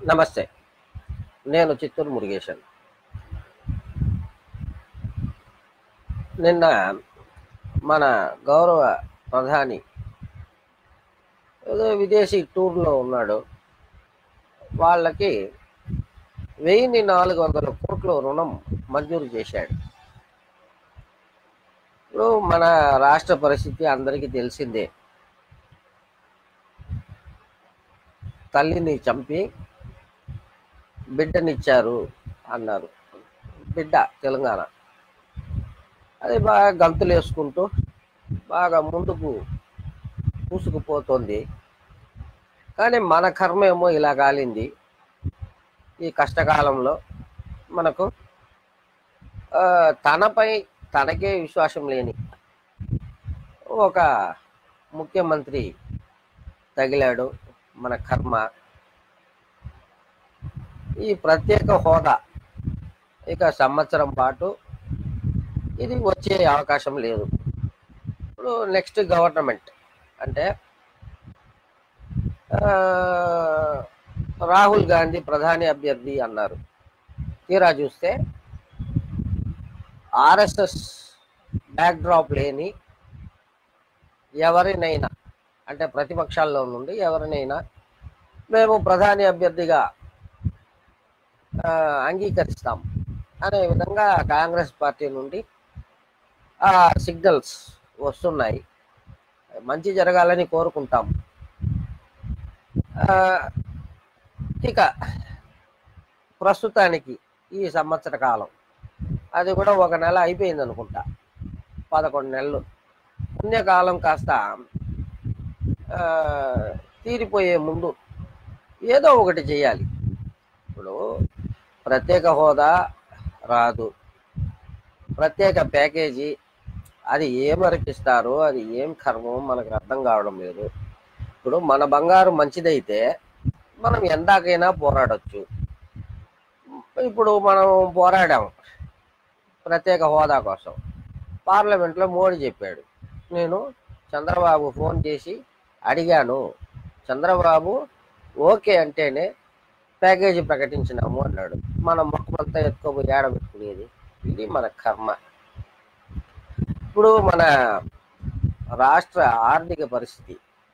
నమస్తే నేను చిత్తూరు మురుగేశన్ నిన్న మన గౌరవ ప్రధాని ఏదో విదేశీ టూర్లో ఉన్నాడు వాళ్ళకి వెయ్యిన్ని నాలుగు వందల కోట్ల రుణం మంజూరు చేశాడు ఇప్పుడు మన రాష్ట్ర పరిస్థితి అందరికీ తెలిసిందే తల్లిని చంపి బిడ్డనిచ్చారు అన్నారు బిడ్డ తెలంగాణ అది బాగా గంతులు వేసుకుంటూ బాగా ముందుకు పూసుకుపోతుంది కానీ మన కర్మ ఏమో ఇలా కాలింది ఈ కష్టకాలంలో మనకు ఆ, తనపై తనకే విశ్వాసం లేని ఒక ముఖ్యమంత్రి తగిలాడు మన కర్మ ఈ ప్రత్యేక హోదా ఇక సంవత్సరం పాటు ఇది వచ్చే అవకాశం లేదు ఇప్పుడు నెక్స్ట్ గవర్నమెంట్ అంటే ఆ, రాహుల్ గాంధీ ప్రధాని అభ్యర్థి అన్నారు తీరా చూస్తే ఆర్ఎస్ఎస్ బ్యాక్డ్రాప్ లేని ఎవరినైనా అంటే ప్రతిపక్షాల్లో నుండి ఎవరినైనా మేము ప్రధాని అభ్యర్థిగా ఆ, అంగీకరిస్తాం అనే విధంగా కాంగ్రెస్ పార్టీ నుండి ఆ సిగ్నల్స్ వస్తున్నాయి మంచి జరగాలని కోరుకుంటాం ఆ, ఇక ప్రస్తుతానికి ఈ సంవత్సర కాలం అది కూడా ఒక నెల అయిపోయింది అనుకుంటా పదకొండు నెలలు పుణ్యకాలం కాస్త ఆ, తీరిపోయే ముందు ఏదో ఒకటి చేయాలి ఇప్పుడు ప్రత్యేక హోదా రాదు ప్రత్యేక ప్యాకేజీ అది ఏం అర్పిస్తారో అది ఏం కర్మో మనకు అర్థం కావడం లేదు ఇప్పుడు మన బంగారు మంచిదైతే మనం ఎందాకైనా పోరాడొచ్చు ఇప్పుడు మనం పోరాడాం ప్రత్యేక హోదా కోసం పార్లమెంట్లో మోడీ చెప్పాడు నేను చంద్రబాబు ఫోన్ చేసి అడిగాను చంద్రబాబు ఓకే అంటేనే ప్యాకేజీ ప్రకటించినాము అన్నాడు మన మొక్కమంతా ఎత్తుకోపోయి ఏడబెట్టుకునేది ఇది మన కర్మ ఇప్పుడు మన రాష్ట్ర ఆర్థిక పరిస్థితి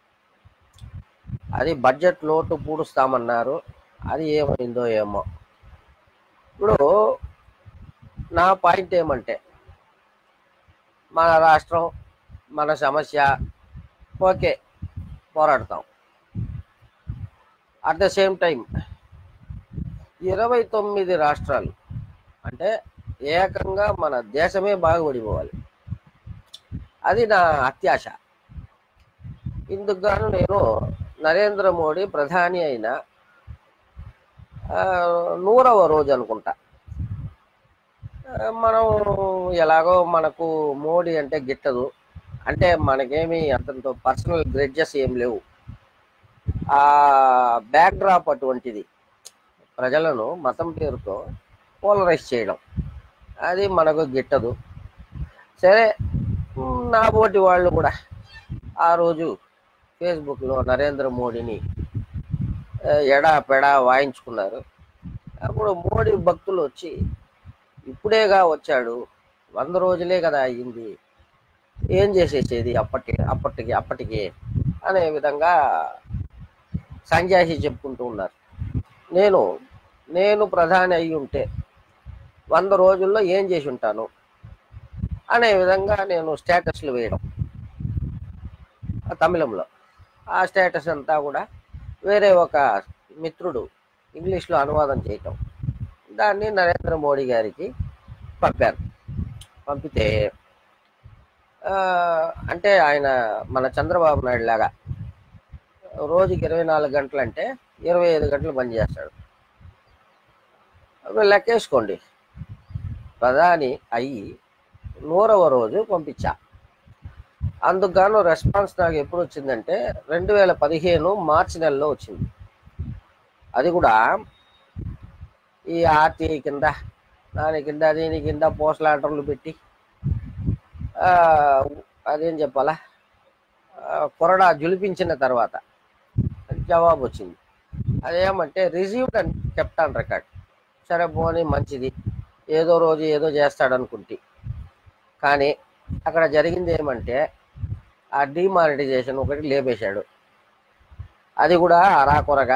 అది బడ్జెట్ లోటు పూడుస్తామన్నారు అది ఏమైందో ఏమో ఇప్పుడు నా పాయింట్ ఏమంటే మన రాష్ట్రం మన సమస్య ఓకే పోరాడతాం అట్ ద సేమ్ టైం ఇరవై తొమ్మిది రాష్ట్రాలు అంటే ఏకంగా మన దేశమే బాగుపడిపోవాలి అది నా అత్యాశ ఇందుకు గాను నేను నరేంద్ర మోడీ ప్రధాని అయిన ఆ, నూరవ రోజు అనుకుంటా ఆ, మనం ఎలాగో మనకు మోడీ అంటే గిట్టదు అంటే మనకేమి అతనితో పర్సనల్ గ్రెడ్జెస్ ఏం లేవు ఆ బ్యాక్ డ్రాప్ అటువంటిది ప్రజలను మతం పేరుతో పోలరైజ్ చేయడం అది మనకు గిట్టదు సరే ఉమ్, నా పోటీ వాళ్ళు కూడా ఆ రోజు ఫేస్బుక్లో నరేంద్ర మోడీని ఆ, ఎడా పెడా వాయించుకున్నారు అప్పుడు మోడీ భక్తులు వచ్చి ఇప్పుడేగా వచ్చాడు వంద రోజులే కదా అయ్యింది ఏం చేసేసేది అప్పటి అప్పటికి అప్పటికి అనే విధంగా సంజాసి చెప్పుకుంటూ ఉన్నారు నేను నేను ప్రధాని అయి ఉంటే వంద రోజుల్లో ఏం చేసి ఉంటాను అనే విధంగా నేను స్టేటస్లు వేయడం ఆ తమిళంలో ఆ స్టేటస్ అంతా కూడా వేరే ఒక మిత్రుడు ఇంగ్లీష్లో అనువాదం చేయటం దాన్ని నరేంద్ర మోడీ గారికి పంపారు పంపితే ఆ, అంటే ఆయన మన చంద్రబాబు నాయుడు లాగా రోజుకి ఇరవై నాలుగు గంటలు అంటే ఇరవై ఐదు గంటలు పనిచేస్తాడు అప్పుడు లెక్కేసుకోండి ప్రధాని అయ్యి నూరవ రోజు పంపించా అందుకు గాను రెస్పాన్స్ నాకు ఎప్పుడు వచ్చిందంటే రెండు వేల పదిహేను మార్చి నెలలో వచ్చింది అది కూడా ఈ ఆర్టీఐ కింద దాని కింద దీని కింద పోస్టల్ ఆర్డర్లు పెట్టి ఆ, అదేం చెప్పాలా ఆ, కొరడా జులిపించిన తర్వాత జవాబు వచ్చింది అదేమంటే రిసీవ్డ్ అండ్ కెప్టాన్ రికార్డ్ సరే పోనీ మంచిది ఏదో రోజు ఏదో చేస్తాడు అనుకుంటే కానీ అక్కడ జరిగింది ఏమంటే ఆ డిమానిటైజేషన్ ఒకటి లేపేశాడు అది కూడా అరాకొరగా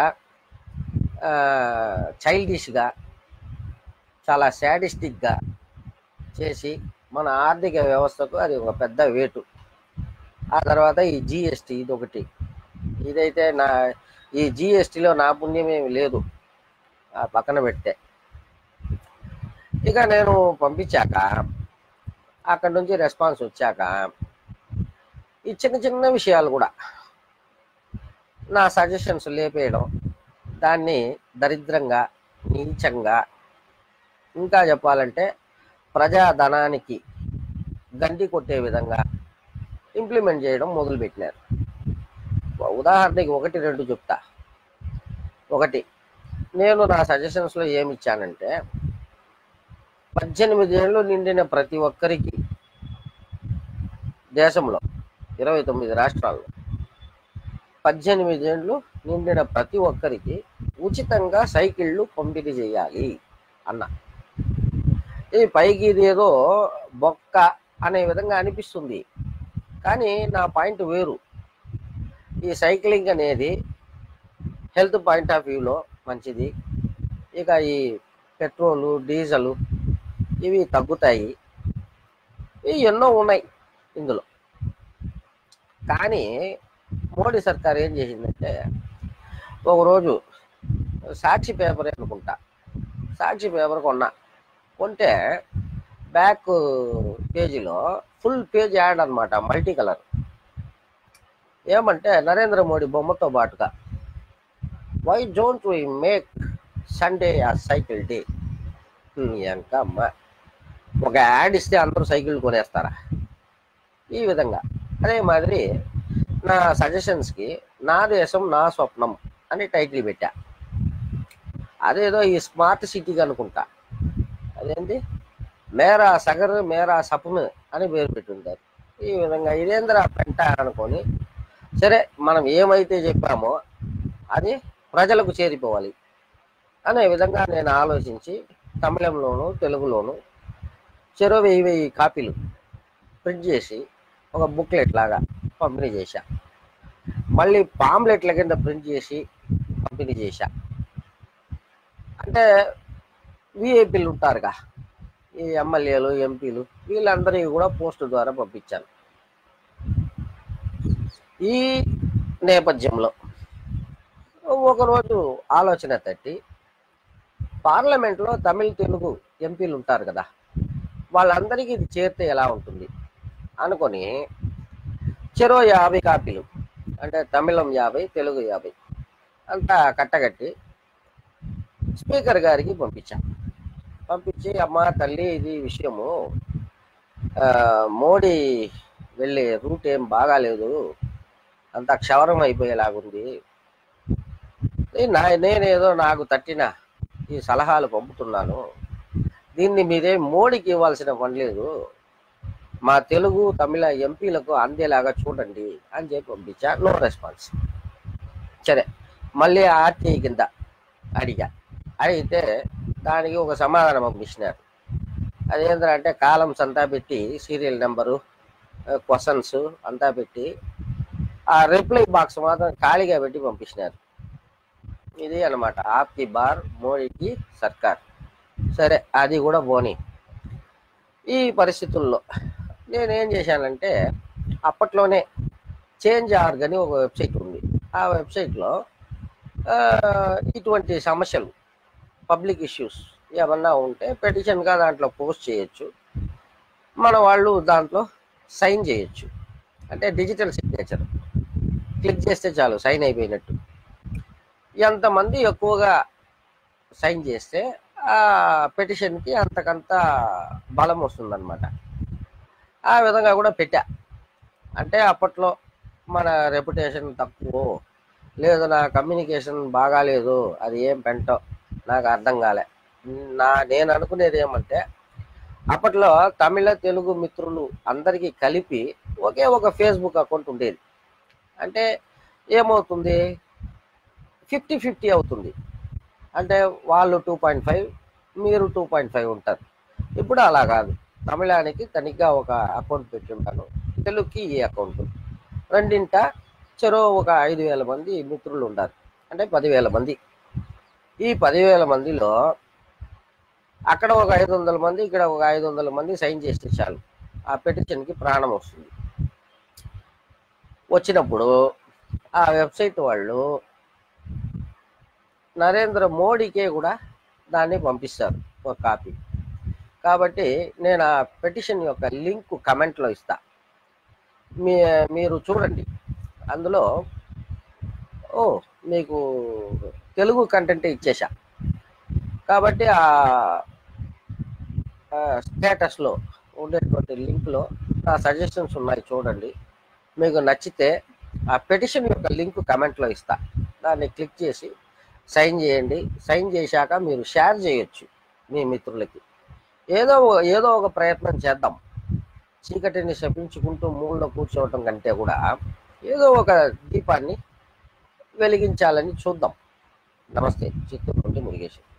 చైల్డిష్గా చాలా శాడిస్టిక్గా చేసి మన ఆర్థిక వ్యవస్థకు అది ఒక పెద్ద వేటు ఆ తర్వాత ఈ జిఎస్టీ ఇది ఒకటి ఇదైతే నా ఈ జిఎస్టీలో నా పుణ్యమేమి లేదు ఆ పక్కన పెడితే ఇక నేను పంపించాక అక్కడి నుంచి రెస్పాన్స్ వచ్చాక ఈ చిన్న చిన్న విషయాలు కూడా నా సజెషన్స్ లేపేయడం దాన్ని దరిద్రంగా నీచంగా ఇంకా చెప్పాలంటే ప్రజాధనానికి గంటి కొట్టే విధంగా ఇంప్లిమెంట్ చేయడం మొదలుపెట్టినారు ఉదాహరణకి ఒకటి రెండు చెప్తా ఒకటి నేను నా సజెషన్స్లో ఏమి ఇచ్చానంటే పద్దెనిమిది ఏళ్ళు నిండిన ప్రతి ఒక్కరికి దేశంలో ఇరవై తొమ్మిది రాష్ట్రాల్లో పద్దెనిమిది ఏళ్ళు నిండిన ప్రతి ఒక్కరికి ఉచితంగా సైకిళ్ళు పంపిణీ చేయాలి అన్న ఈ పైకి ఇది ఏదో బొక్క అనే విధంగా అనిపిస్తుంది కానీ నా పాయింట్ వేరు ఈ సైక్లింగ్ అనేది హెల్త్ పాయింట్ ఆఫ్ వ్యూలో మంచిది ఇక ఈ పెట్రోలు డీజిల్ ఇవి తగ్గుతాయి ఇవి ఎన్నో ఉన్నాయి ఇందులో కానీ మోడీ సర్కార్ ఏం చేసిందంటే ఒకరోజు సాక్షి పేపర్ అనుకుంటా సాక్షి పేపర్ కొన్నా కొంటే బ్యాక్ పేజీలో ఫుల్ పేజ్ యాడ్ అనమాట మల్టీ కలర్ ఏమంటే నరేంద్ర మోడీ బొమ్మతో పాటుగా why don't we make Sunday ఆ సైకిల్ డే ఇంకా అమ్మ ఒక యాడ్ ఇస్తే అందరూ సైకిల్ కొనేస్తారా ఈ విధంగా అదే మాదిరి నా సజెషన్స్కి నా దేశం నా స్వప్నం అని టైటిల్ పెట్టా అదేదో ఈ స్మార్ట్ సిటీకి అనుకుంటా అదేంటి మేరా సగర్ మేరా సపున్ అని పేరు పెట్టుంటారు ఈ విధంగా ఇదేంద్ర పెంట అనుకొని సరే మనం ఏమైతే చెప్పామో అది ప్రజలకు చేరిపోవాలి అనే విధంగా నేను ఆలోచించి తమిళంలోను తెలుగులోను చెరో వెయ్యి వెయ్యి కాపీలు ప్రింట్ చేసి ఒక బుక్లెట్ లాగా పంపిణీ చేశా మళ్ళీ పాంప్లెట్ల కింద ప్రింట్ చేసి పంపిణీ చేశా అంటే విఐపీలు ఉంటారుగా ఈ ఎమ్మెల్యేలు ఎంపీలు వీళ్ళందరికీ కూడా పోస్ట్ ద్వారా పంపించాను ఈ నేపథ్యంలో ఒకరోజు ఆలోచన తట్టి పార్లమెంట్లో తమిళ తెలుగు ఎంపీలు ఉంటారు కదా వాళ్ళందరికీ ఇది చేరితే ఎలా ఉంటుంది అనుకొని చెరో యాభై కాపీలు అంటే తమిళం యాభై తెలుగు యాభై అంతా కట్టగట్టి స్పీకర్ గారికి పంపించా పంపించి అమ్మ తల్లి ఇది విషయము ఆ, మోడీ వెళ్ళే రూట్ ఏం బాగాలేదు అంత క్షవరం అయిపోయేలాగుంది ఈ నా నేనేదో నాకు తట్టిన ఈ సలహాలు పంపుతున్నాను దీన్ని మీరే మోడీకి ఇవ్వాల్సిన పని లేదు మా తెలుగు తమిళ ఎంపీలకు అందేలాగా చూడండి అని చెప్పి పంపించా నో రెస్పాన్స్ సరే మళ్ళీ ఆర్టీఐ కింద అడిగా అడిగితే దానికి ఒక సమాధానం పంపించినారు అదేంటంటే కాలమ్స్ అంతా పెట్టి సీరియల్ నెంబరు క్వశ్చన్స్ అంతా పెట్టి ఆ రిప్లై బాక్స్ మాత్రం ఖాళీగా పెట్టి పంపించినారు ఇది అన్నమాట ఆప్కి బార్ మోడీకి సర్కార్ సరే అది కూడా పోనీ ఈ పరిస్థితుల్లో నేనేం చేశానంటే అప్పట్లోనే చేంజ్ ఆర్గ్ అని ఒక వెబ్సైట్ ఉంది ఆ వెబ్సైట్లో ఆ, ఇటువంటి సమస్యలు పబ్లిక్ ఇష్యూస్ ఏమన్నా ఉంటే పెటిషన్గా దాంట్లో పోస్ట్ చేయొచ్చు మన వాళ్ళు దాంట్లో సైన్ చేయొచ్చు అంటే డిజిటల్ సిగ్నేచర్ క్లిక్ చేస్తే చాలు సైన్ అయిపోయినట్టు ఎంతమంది ఎక్కువగా సైన్ చేస్తే ఆ పెటిషన్కి అంతకంత బలం వస్తుందన్నమాట ఆ విధంగా కూడా పెట్టా అంటే అప్పట్లో మన రెప్యుటేషన్ తక్కువ లేదు నా కమ్యూనికేషన్ బాగాలేదు అది ఏం పెంటో నాకు అర్థం కాలే నా నేను అనుకునేది ఏమంటే అప్పట్లో తమిళ తెలుగు మిత్రులు అందరికీ కలిపి ఒకే ఒక ఫేస్బుక్ అకౌంట్ ఉండేది అంటే ఏమవుతుంది ఫిఫ్టీ ఫిఫ్టీ అవుతుంది అంటే వాళ్ళు టూ పాయింట్ ఫైవ్ మీరు టూ పాయింట్ ఫైవ్ ఉంటారు ఇప్పుడు అలా కాదు తమిళానికి తనిగ్గా ఒక అకౌంట్ పెట్టి ఉంటాను తెలుగుకి ఈ అకౌంట్ రెండింట చెరో ఒక ఐదు వేల మంది మిత్రులు ఉండాలి అంటే పదివేల మంది ఈ పదివేల మందిలో అక్కడ ఒక ఐదు వందల మంది ఇక్కడ ఒక ఐదు వందల మంది సైన్ చేస్తే చాలు ఆ పెటిషన్కి ప్రాణం వస్తుంది వచ్చినప్పుడు ఆ వెబ్సైట్ వాళ్ళు నరేంద్ర మోడీకే కూడా దాన్ని పంపిస్తారు ఒక కాపీ కాబట్టి నేను ఆ పెటిషన్ యొక్క లింక్ కమెంట్లో ఇస్తా మీ మీరు చూడండి అందులో ఓ మీకు తెలుగు కంటెంట్ ఇచ్చేసా కాబట్టి ఆ స్టేటస్లో ఉండేటువంటి లింక్లో ఆ సజెషన్స్ ఉన్నాయి చూడండి మీకు నచ్చితే ఆ పెటిషన్ యొక్క లింక్ కమెంట్లో ఇస్తా దాన్ని క్లిక్ చేసి సైన్ చేయండి సైన్ చేశాక మీరు షేర్ చేయొచ్చు మీ మిత్రులకి ఏదో ఏదో ఒక ప్రయత్నం చేద్దాం చీకటిని శపించుకుంటూ మూలలో కూర్చోవటం కంటే కూడా ఏదో ఒక దీపాన్ని వెలిగించాలని చూద్దాం నమస్తే చిత్తూరు నుండి మురుగేశ్వర్